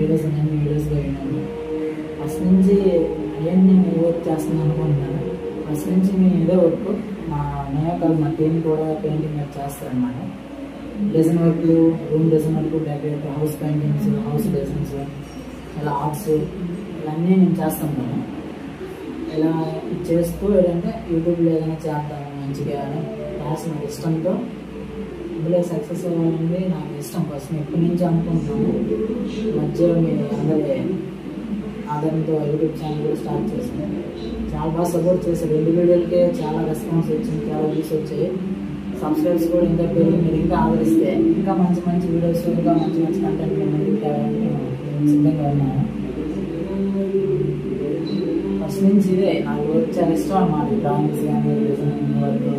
Videos అన్ని వీడియోస్గా విన్నాను first నుంచి ఏం నేను వర్క్ చేస్తున్నాను అనుకుంటున్నాను ఫస్ట్ నుంచి నేను ఇదే వర్క్ మా నేయకాలు మా టీం కూడా పెయింటింగ్ వర్క్ చేస్తారనమాట design work room design work decorate house paintings house designs ఇలా ఆర్ట్స్ ఇవన్నీ నేను చేస్తుంటాను ఇలా చేస్తూ ఏంటంటే యూట్యూబ్లో ఏదైనా చేద్దాం మంచిగా అని ప్యాషన్ ఇష్టంతో ఇందులో సక్సెస్ అవ్వాలని నాకు ఇష్టం ఫస్ట్ ఎప్పటి నుంచి అనుకుంటున్నాను మధ్య మీ అందరి ఆధారంతో యూట్యూబ్ ఛానల్ కూడా స్టార్ట్ చేశాను చాలా బాగా సపోర్ట్ చేశారు రెండు వీడియోలకే చాలా రెస్పాన్స్ వచ్చింది చాలా వ్యూస్ వచ్చాయి సబ్స్క్రైబ్స్ కూడా ఇంకా పెరిగి మీరు ఇంకా ఆదరిస్తే ఇంకా మంచి మంచి వీడియోస్ ఇంకా మంచి మంచి కంటెంట్ మేము ముందుకు తేవాలని నేను సిద్ధంగా ఉన్నాను ఫస్ట్ నుంచి ఇదే నాకు వర్క్ చాలా ఇష్టం అన్నమాట డ్రాయింగ్స్ కానీ డిజైనింగ్ వర్క్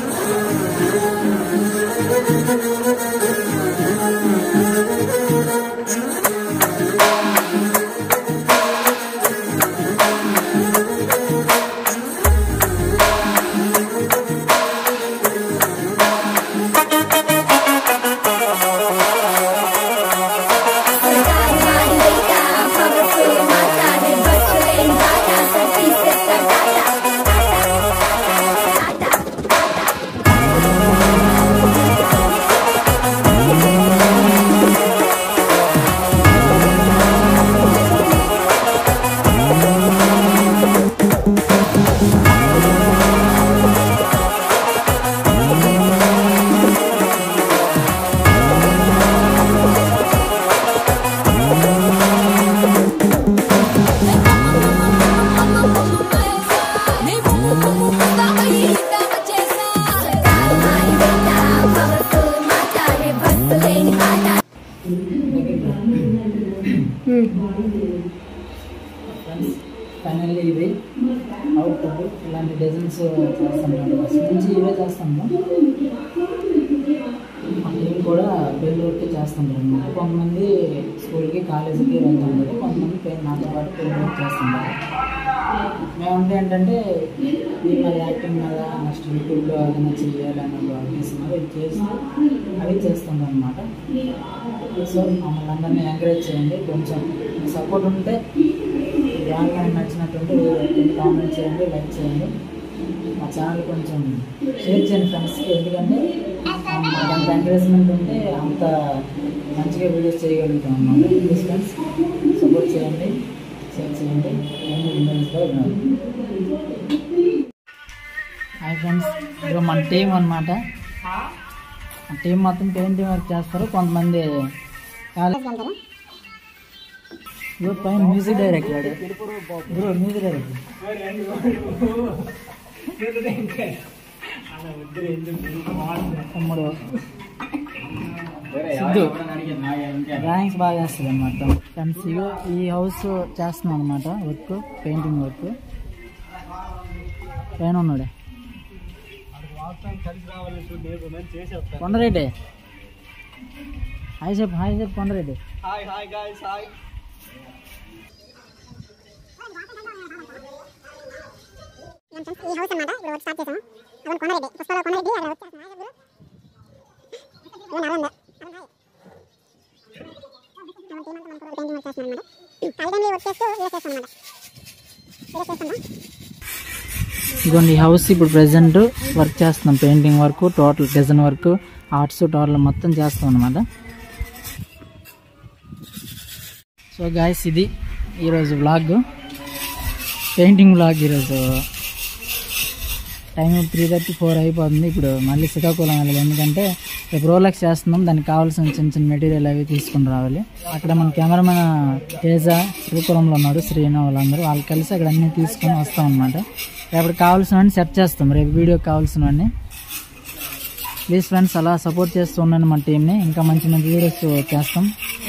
ఫ్రెండ్స్ ఫైనల్లీ ఇది అవుట్ ఇలాంటి డిజైన్స్ చేస్తుంటాను ఫస్ట్ నుంచి ఇవే చేస్తాము నేను కూడా పెళ్ళి వరకు చేస్తుంటాను అనమాట కొంతమంది స్కూల్కి కాలేజీకి వెళ్తుంటారు కొంతమంది పెళ్ళి నాతో పాటు పెళ్ళి వర్క్ చేస్తుంటారు మేమంటే ఏంటంటే ఈ మరి యాక్టింగ్ మీద నెక్స్ట్ యూట్యూబ్లో ఏదైనా చేయాలని ఒక ఉద్దేశం మీద ఇది చేస్తూ అవి చేస్తుంటాం అనమాట సో మమ్మల్ని అందరినీ ఎంకరేజ్ చేయండి కొంచెం సపోర్ట్ ఉంటే బాగా నచ్చినట్టుంటే కామెంట్ చేయండి లైక్ చేయండి మా ఛానల్ కొంచెం షేర్ చేయండి ఫ్రెండ్స్కి ఎందుకంటే మాకు అంత ఎంకరేజ్మెంట్ ఉంటే అంత మంచిగా వీడియోస్ చేయగలుగుతాం అన్నమాట ప్లీజ్ ఫ్రెండ్స్ సపోర్ట్ చేయండి షేర్ చేయండి నేను విండోస్లో ఉన్నాను హాయ్ ఫ్రెండ్స్ ఇదిగో మన టీం అనమాట ఆ టీం మొత్తం పెయింటింగ్ వర్క్ చేస్తారు కొంతమంది కాలేజ్ ఇదిగో పైన music director bro music director తమ్ముడు సిద్ధు డ్రాయింగ్స్ బాగా చేస్తుంది అనమాట ఫ్రెండ్స్ ఇగో ఈ హౌస్ చేస్తున్నాం అనమాట వర్క్ పెయింటింగ్ వర్క్ పైన ఉన్నాడే కొండరెడ్డి హాయ్ చెప్పు హాయ్ చెప్పు Kondareddy hi hi guys hi ఈ హౌస్ అన్నమాట ఇప్పుడు వర్క్ స్టార్ట్ చేసాము అదే కొండరెడ్డి పుష్పలో కొండరెడ్డి అక్కడ వర్క్ చేస్తున్నాం ఇవన్నీ అలా ఉంది మన టీం అంతా మన పెయింటింగ్ వర్క్ చేస్తున్నాం అనమాట ఖాళీ టైంలో వర్క్ చేస్తూ వీడియో చేస్తాం అనమాట వీడియో చేస్తాము ఇదిగోండి ఈ హౌస్ ఇప్పుడు ప్రెసెంట్ వర్క్ చేస్తున్నాం painting work total design work arts total మొత్తం చేస్తాం అనమాట సో గాయస్ ఇది ఈరోజు వ్లాగ్ పెయింటింగ్ వ్లాగ్ ఈరోజు టైం త్రీ థర్టీ ఫోర్ అయిపోతుంది ఇప్పుడు మళ్ళీ శ్రీకాకుళం వెళ్ళాలి ఎందుకంటే రేపు రోలెక్స్ చేస్తున్నాం దానికి కావాల్సిన చిన్న చిన్న మెటీరియల్ అవి తీసుకుని రావాలి అక్కడ మన కెమెరామెన్ తేజ శ్రీకాకుళంలో ఉన్నారు శ్రీను వాళ్ళందరూ వాళ్ళు కలిసి అక్కడ అన్నీ తీసుకొని వస్తాం అనమాట రేపటి కావాల్సినవన్నీ సెట్ చేస్తాం రేపు వీడియోకి కావాల్సినవన్నీ ప్లీజ్ ఫ్రెండ్స్ అలా సపోర్ట్ చేస్తూ ఉన్నాను మన టీంని ఇంకా మంచి మంచి వీడియోస్ చేస్తాం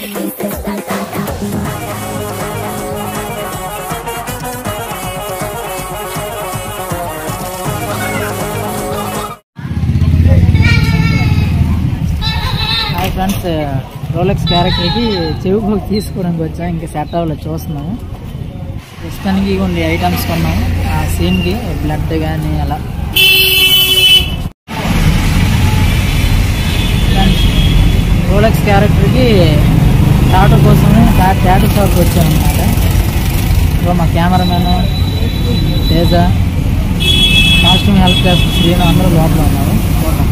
హాయ్ ఫ్రెండ్స్ రోలెక్స్ క్యారెక్టర్కి చెవి తీసుకోవడానికి వచ్చా ఇంకా సెట్ అవ్వలేదు చూస్తున్నాము ప్రస్తుతానికి ఇవ్వండి ఐటమ్స్ కొన్నాము ఆ సీన్కి బ్లడ్ కానీ అలా ఫ్రెండ్స్ రోలెక్స్ క్యారెక్టర్కి టాటో కోసమే టాటో షాప్కి వచ్చామన్నమాట సో మా కెమెరామెన్ తేజ కాస్ట్యూమ్ హెల్ప్ చేస్తున్న శ్రీను అందరూ లోపల ఉన్నారు చూద్దాం.